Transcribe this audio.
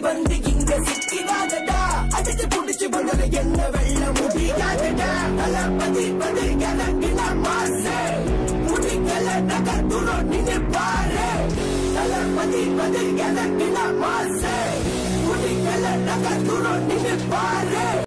வந்து இங்க சிக்கிடாதடா அடிச்சு புடிச்சு பண்ணல என்ன வெல்ல முடியாதடா தளபதி பதி கிளம்பின மாசு முடிக்கல நகர்த்துறோம் நின்னு பாரு தளபதி பதி கிளம்பின மாசு முடிக்கல நகர்த்துறோம் நின்னு பாரு